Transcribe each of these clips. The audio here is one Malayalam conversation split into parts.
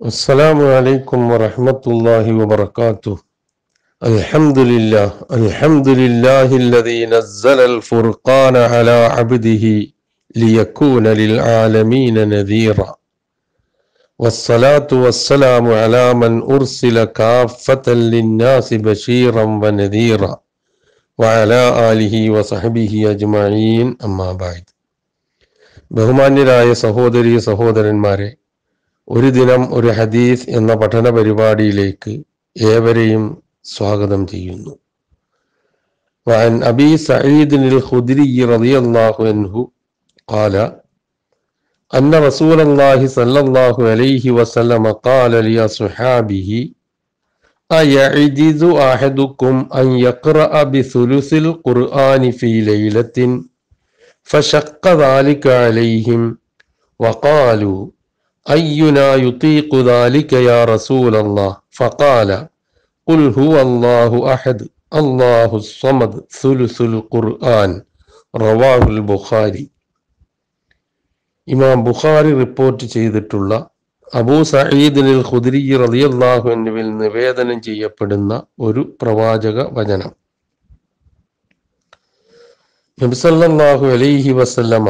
السلام عليكم ورحمة الله وبركاته الحمد لله الحمد لله الذي نزل الفرقان على عبده ليكون للعالمين نذيرا والصلاة والسلام على من أرسل كافة للناس بشيرا ونذيرا وعلى آله وصحبه أجمعين أما بعد ബഹുമാന്യരായ സഹോദരി സഹോദരന്മാരെ ഒരു ദിനം ഒരു ഹദീസ് എന്ന പഠന പരിപാടിയിലേക്ക് ഏവരെയും സ്വാഗതം ചെയ്യുന്നു وعن أبي سعيد الخدري رضي الله عنه قال أن رسول الله صلى الله عليه وسلم قال لأصحابه أيعجز أحدكم أن يقرأ بثلث القرآن في ليلة فشق ذلك عليهم وقالوا أينا يطيق ذلك يا رسول الله فقال قل هو الله أحد الله الصمد ثلث القرآن رواه البخاري ഇമാം ബുഖാരി റിപ്പോർട്ട് ചെയ്തിട്ടുള്ള അബൂ സഈദിനിൽ ഖുദ്രി റളിയല്ലാഹു അൻഹുവിൽ നിവേദനം ചെയ്യപ്പെടുന്ന ഒരു പ്രവാചക വചനം നബിസല്ലാഹു അലൈഹി വസല്ലമ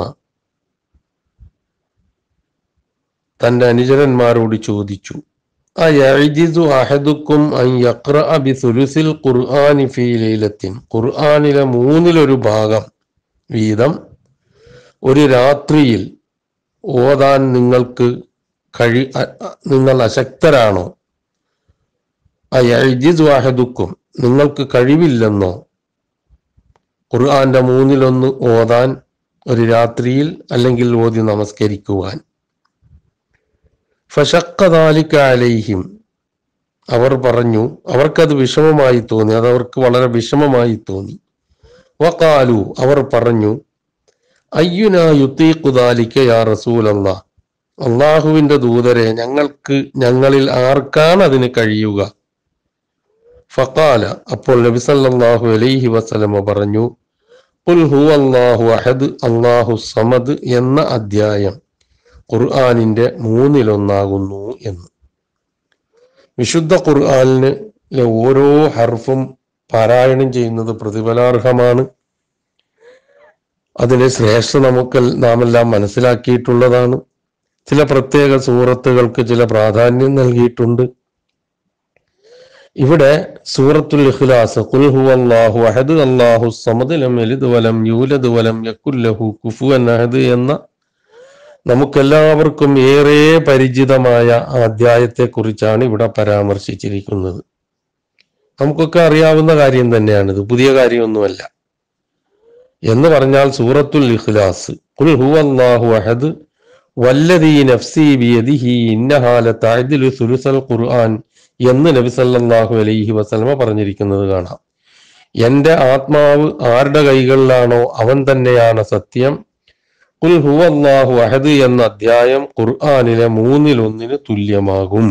തന്റെ അനുചരന്മാരോട് ചോദിച്ചു അയജിസു അഹദുക്കും അൻ യഖ്റഅ ബിസുലുസിൽ ഖുർആനി ഫീ ലൈലത്തിൻ ഖുർആനിലെ മൂന്നിലൊരു ഭാഗം വീതം ഒരു രാത്രിയിൽ ഓതാൻ നിങ്ങൾക്ക് കഴി അ- അ- നിങ്ങൾ അശക്തരാണോ അയജിസു അഹദുക്കും നിങ്ങൾക്ക് കഴിവില്ലെന്നോ ഖുർആന്റെ മൂന്നിലൊന്ന് ഓതാൻ ഒരു രാത്രിയിൽ അല്ലെങ്കിൽ ഓതി നമസ്കരിക്കുവാൻ ഫഷക്കദാലിക്ക അലൈഹിം അവർ പറഞ്ഞു അവർക്കത് വിഷമമായി തോന്നി അത് അവർക്ക് വളരെ വിഷമമായി തോന്നി വക്കാലു അവർ പറഞ്ഞു അയ്യുന യുത്തീഖുദാലിക്ക യാ റസൂലല്ലാ അള്ളാഹുവിന്റെ ദൂതരെ ഞങ്ങൾക്ക് ഞങ്ങളിൽ ആർക്കാണ് അതിന് കഴിയുക ഫക്കാല അപ്പോൾ നബി സല്ലല്ലാഹു അലൈഹി വസല്ലമ പറഞ്ഞു ഖുൽ ഹുവ അല്ലാഹു അഹദ് അല്ലാഹു സമദ് എന്ന അധ്യായം ഖുർആനിന്റെ മൂന്നിലൊന്നാകുന്നു എന്ന് വിശുദ്ധ ഖുർആനിന് ഓരോ ഹർഫും പാരായണം ചെയ്യുന്നത് പ്രതിഫലാർഹമാണ് അതിന്റെ ശ്രേഷ്ഠ നമുക്ക് നാം എല്ലാം മനസ്സിലാക്കിയിട്ടുള്ളതാണ് ചില പ്രത്യേക സൂറത്തുകൾക്ക് ചില പ്രാധാന്യം നൽകിയിട്ടുണ്ട് ഇവിടെ സൂറത്തുൽ ഇഖ്ലാസ് ഖുൽ ഹുവല്ലാഹു അഹദ് അല്ലാഹു സമദ് ലം യലിദ് വലം യൂലദ് വലം യകുൽ ലഹു കുഫുവൻ അഹദ് എന്ന നമുക്കെല്ലാവർക്കും ഏറെ പരിചിതമായ ആ അധ്യായത്തെ കുറിച്ചാണ് ഇവിടെ പരാമർശിച്ചിരിക്കുന്നത് നമുക്കൊക്കെ അറിയാവുന്ന കാര്യം തന്നെയാണിത് പുതിയ കാര്യമൊന്നുമല്ല എന്ന് പറഞ്ഞാൽ സൂറത്തുൽ ഇഖ്ലാസ് ഖുൽ ഹുവല്ലാഹു അഹദ് വല്ലദീ നഫ്സി ബിയദിഹി ഇന്നഹാ ലതഅദിലു സുലുസൽ ഖുർആൻ എന്ന് നബി സല്ലല്ലാഹു അലൈഹി വസല്ലമ പറഞ്ഞിരിക്കുന്നത് കാണാം എന്റെ ആത്മാവ് ആരുടെ കൈകളിലാണോ അവൻ തന്നെയാണ് സത്യം ഖുൽ ഹുവല്ലാഹു അഹദ് എന്ന അധ്യായം ഖുർആനിലെ മൂന്നിലൊന്നിന് തുല്യമാകും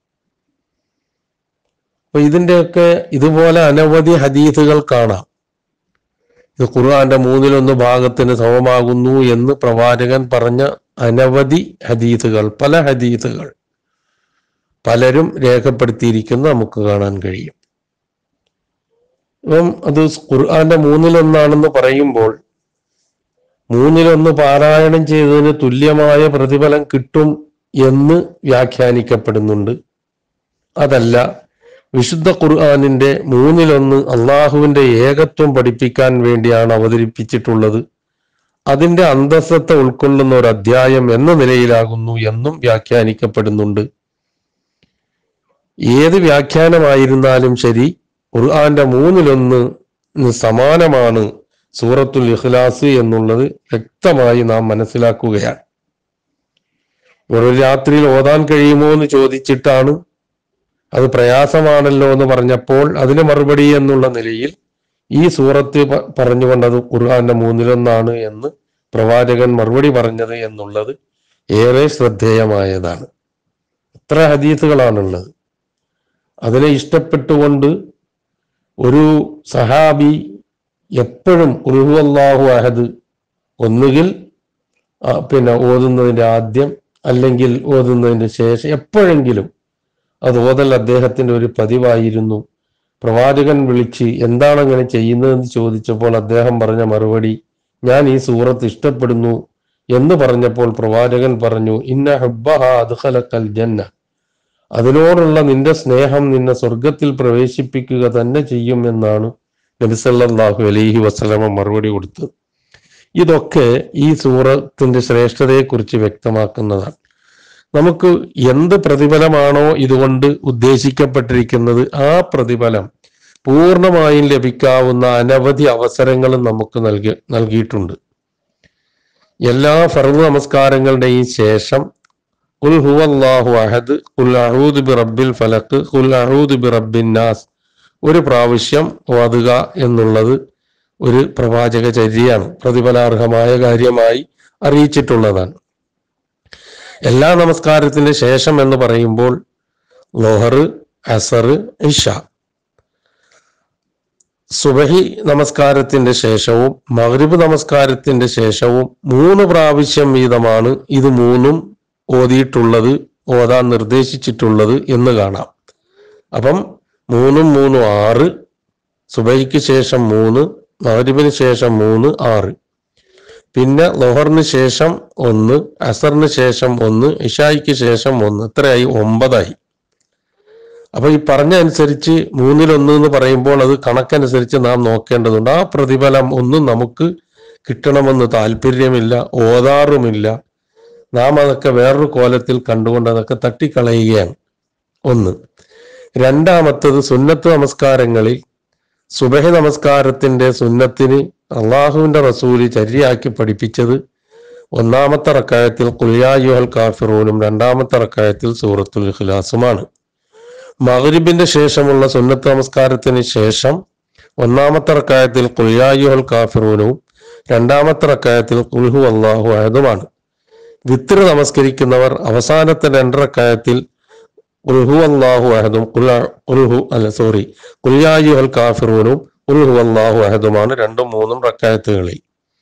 അപ്പൊ ഇതിന്റെയൊക്കെ ഇതുപോലെ അനവധി ഹദീസുകൾ കാണാം ഇത് ഖുർആന്റെ മൂന്നിലൊന്ന് ഭാഗത്തിന് സമമാകുന്നു എന്ന് പ്രവാചകൻ പറഞ്ഞ അനവധി ഹദീസുകൾ പല ഹദീസുകൾ പലരും രേഖപ്പെടുത്തിയിരിക്കുന്ന നമുക്ക് കാണാൻ കഴിയും അപ്പം അത് ഖുർആന്റെ മൂന്നിലൊന്നാണെന്ന് പറയുമ്പോൾ മൂന്നിലൊന്ന് പാരായണം ചെയ്തതിന് തുല്യമായ പ്രതിഫലം കിട്ടും എന്ന് വ്യാഖ്യാനിക്കപ്പെടുന്നുണ്ട് അതല്ല വിശുദ്ധ ഖുർആാനിന്റെ മൂന്നിലൊന്ന് അള്ളാഹുവിന്റെ ഏകത്വം പഠിപ്പിക്കാൻ വേണ്ടിയാണ് അവതരിപ്പിച്ചിട്ടുള്ളത് അതിന്റെ അന്തസ്സത്തെ ഉൾക്കൊള്ളുന്ന ഒരു അധ്യായം എന്ന നിലയിലാകുന്നു എന്നും വ്യാഖ്യാനിക്കപ്പെടുന്നുണ്ട് ഏത് വ്യാഖ്യാനമായിരുന്നാലും ശരി ഖുർആന്റെ മൂന്നിലൊന്ന് സമാനമാണ് സൂറത്തുൽ ഇഖ്ലാസ് എന്നുള്ളത് വ്യക്തമായി നാം മനസ്സിലാക്കുകയാണ് ഒരു രാത്രിയിൽ ഓതാൻ കഴിയുമോ എന്ന് ചോദിച്ചിട്ടാണ് അത് പ്രയാസമാണല്ലോ എന്ന് പറഞ്ഞപ്പോൾ അതിന് മറുപടി എന്നുള്ള നിലയിൽ ഈ സൂറത്ത് പ- പറഞ്ഞുകൊണ്ട് അത് ഖുർആന്റെ മൂന്നിലൊന്നാണ് എന്ന് പ്രവാചകൻ മറുപടി പറഞ്ഞത് എന്നുള്ളത് ഏറെ ശ്രദ്ധേയമായതാണ് എത്ര ഹദീസുകളാണുള്ളത് അതിനെ ഇഷ്ടപ്പെട്ടുകൊണ്ട് ഒരു സഹാബി എപ്പോഴും ഉൽഹു അള്ളാഹു അഹദ് ഒന്നുകിൽ ആ, പിന്നെ ഓതുന്നതിന്റെ ആദ്യം അല്ലെങ്കിൽ ഓതുന്നതിന് ശേഷം എപ്പോഴെങ്കിലും അത് ഓതൽ അദ്ദേഹത്തിന്റെ ഒരു പതിവായിരുന്നു പ്രവാചകൻ വിളിച്ച് എന്താണ് അങ്ങനെ ചെയ്യുന്നതെന്ന് ചോദിച്ചപ്പോൾ അദ്ദേഹം പറഞ്ഞ മറുപടി ഞാൻ ഈ സൂറത്ത് ഇഷ്ടപ്പെടുന്നു എന്ന് പറഞ്ഞപ്പോൾ പ്രവാചകൻ പറഞ്ഞു ഇന്ന ഹബ്ബഹ അദ്ഖലക്കൽ ജന്ന അതിനോടുള്ള നിന്റെ സ്നേഹം നിന്നെ സ്വർഗത്തിൽ പ്രവേശിപ്പിക്കുക തന്നെ ചെയ്യും എന്നാണ് നബിസല്ലാഹു അലൈഹി വസ്ലമ മറുപടി കൊടുത്തത് ഇതൊക്കെ ഈ സൂറത്തിന്റെ ശ്രേഷ്ഠതയെക്കുറിച്ച് വ്യക്തമാക്കുന്നതാണ് നമുക്ക് എന്ത് പ്രതിഫലമാണോ ഇതുകൊണ്ട് ഉദ്ദേശിക്കപ്പെട്ടിരിക്കുന്നത് ആ പ്രതിഫലം പൂർണ്ണമായും ലഭിക്കാവുന്ന അനവധി അവസരങ്ങളും നമുക്ക് നൽകി നൽകിയിട്ടുണ്ട് എല്ലാ ഫർദ് നമസ്കാരങ്ങളുടെയും ശേഷം കുൽ ഹുവല്ലാഹു അഹദ് കുൽ അഹൂദ് ബി റബ്ബിൽ ഫലക്ക് കുൽ അഹൂദ് ബി റബ്ബിൻ നാസ് ഒരു പ്രാവശ്യം ഓതുക എന്നുള്ളത് ഒരു പ്രവാചക ചര്യയാണ് പ്രതിഫലാർഹമായ കാര്യമായി അറിയിച്ചിട്ടുള്ളതാണ് എല്ലാ നമസ്കാരത്തിന് ശേഷം എന്ന് പറയുമ്പോൾ ലോഹർ അസർ ഇഷ സുബഹി നമസ്കാരത്തിന്റെ ശേഷവും മഗ്രിബ് നമസ്കാരത്തിന്റെ ശേഷവും മൂന്ന് പ്രാവശ്യം വീതമാണ് ഇത് മൂന്നും ഓതിയിട്ടുള്ളത് ഓതാൻ നിർദ്ദേശിച്ചിട്ടുള്ളത് എന്ന് കാണാം അപ്പം മൂന്നും മൂന്നും ആറ് സുബൈക്ക് ശേഷം മൂന്ന് മഗ്രിബിന് ശേഷം മൂന്ന് ആറ് പിന്നെ ലൊഹറിന് ശേഷം ഒന്ന് അസറിന് ശേഷം ഒന്ന് ഇഷായിക്ക് ശേഷം ഒന്ന് ഇത്രയായി ഒമ്പതായി അപ്പൊ ഈ പറഞ്ഞ അനുസരിച്ച് മൂന്നിലൊന്ന് എന്ന് പറയുമ്പോൾ അത് കണക്കനുസരിച്ച് നാം നോക്കേണ്ടതുണ്ട് ആ പ്രതിഫലം ഒന്നും നമുക്ക് കിട്ടണമെന്ന് താല്പര്യമില്ല ഓതാറുമില്ല നാം അതൊക്കെ വേറൊരു കോലത്തിൽ കണ്ടുകൊണ്ട് അതൊക്കെ തട്ടിക്കളയുകയാണ് ഒന്ന് രണ്ടാമത്തത് സുന്നത്ത് നമസ്കാരങ്ങളിൽ സുബഹി നമസ്കാരത്തിന്റെ സുന്നത്തിന് അള്ളാഹുവിന്റെ റസൂല് ചര്യയാക്കി പഠിപ്പിച്ചത് ഒന്നാമത്തെ റക്കായത്തിൽ കുൽയായുഹൽ കാഫിറൂനും രണ്ടാമത്തെ റക്കായത്തിൽ സൂറത്തുൽ ഇഖ്ലാസുമാണ് മഗ്രിബിന്റെ ശേഷമുള്ള സുന്നത്ത് നമസ്കാരത്തിന് ശേഷം ഒന്നാമത്തെ റക്കായത്തിൽ കുൽയായുഹൽ കാഫിറൂനും രണ്ടാമത്തെ റക്കായത്തിൽ കുൽഹു അള്ളാഹു അഹദുമാണ് വിത്തിർ നമസ്കരിക്കുന്നവർ അവസാനത്തെ രണ്ടറക്കായത്തിൽ ഉൽഹു അള്ളാഹു അഹദും ഉൽഹു അല്ല സോറി കുൽയായുഹൽ കാഫിറൂനും ഉൽഹു അള്ളാഹു അഹദുമാണ് രണ്ടും മൂന്നും റക്കായത്തുകളിൽ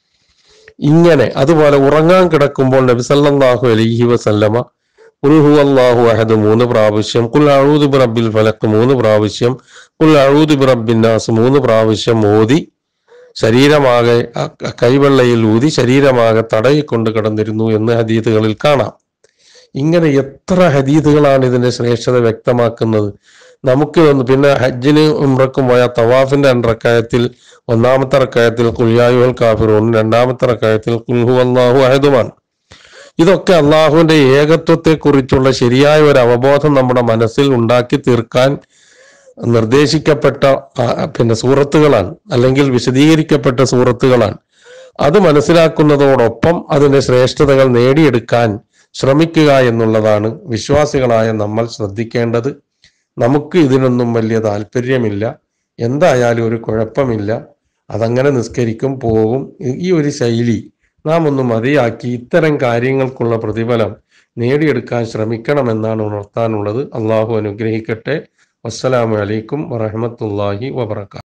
ഇങ്ങനെ അതുപോലെ ഉറങ്ങാൻ കിടക്കുമ്പോൾ നബിസല്ലാഹു അലൈഹി വസല്ലമ ഉൽഹു അള്ളാഹു അഹദ് മൂന്ന് പ്രാവശ്യം കുൽ അഴൂദ് ബി റബ്ബിൽ ഫലക്ക് മൂന്ന് പ്രാവശ്യം കുൽ അഴൂദ് ബി റബ്ബിൻ നാസ് മൂന്ന് പ്രാവശ്യം ഓതി ശരീരമാകെ അ- കൈവെള്ളയിൽ ഊതി ശരീരമാകെ തടയിക്കൊണ്ട് കിടന്നിരുന്നു എന്ന് ഹദീതുകളിൽ കാണാം ഇങ്ങനെ എത്ര ഹദീതുകളാണ് ഇതിന്റെ ശ്രേഷ്ഠത വ്യക്തമാക്കുന്നത് നമുക്ക് ഒന്ന് പിന്നെ ഹജ്ജിന് ഉംറക്കും പോയ തവാഫിന്റെ രണ്ടറക്കായത്തിൽ ഒന്നാമത്തെ റക്കായത്തിൽ കുൽയായുൽ കാഫിറൂൺ രണ്ടാമത്തെ റക്കായത്തിൽ കുൽഹു അള്ളാഹു അഹദുമാണ് ഇതൊക്കെ അള്ളാഹുവിന്റെ ഏകത്വത്തെ കുറിച്ചുള്ള ശരിയായ ഒരു അവബോധം നമ്മുടെ മനസ്സിൽ ഉണ്ടാക്കി തീർക്കാൻ നിർദ്ദേശിക്കപ്പെട്ട ആ, പിന്നെ സൂറത്തുകളാണ് അല്ലെങ്കിൽ വിശദീകരിക്കപ്പെട്ട സൂറത്തുകളാണ് അത് മനസ്സിലാക്കുന്നതോടൊപ്പം അതിന്റെ ശ്രേഷ്ഠതകൾ നേടിയെടുക്കാൻ ശ്രമിക്കുക എന്നുള്ളതാണ് വിശ്വാസികളായ നമ്മൾ ശ്രദ്ധിക്കേണ്ടത് നമുക്ക് ഇതിനൊന്നും വലിയ താല്പര്യമില്ല എന്തായാലും ഒരു കുഴപ്പമില്ല അതങ്ങനെ നിസ്കരിക്കും പോകും ഈ- ഈ ഒരു ശൈലി നാം ഒന്ന് മതിയാക്കി ഇത്തരം കാര്യങ്ങൾക്കുള്ള പ്രതിഫലം നേടിയെടുക്കാൻ ശ്രമിക്കണമെന്നാണ് ഉണർത്താനുള്ളത് അള്ളാഹു അനുഗ്രഹിക്കട്ടെ വസ്സലാമു അലൈക്കും വറഹമത്തല്ലാഹി വബർക്കാത്തു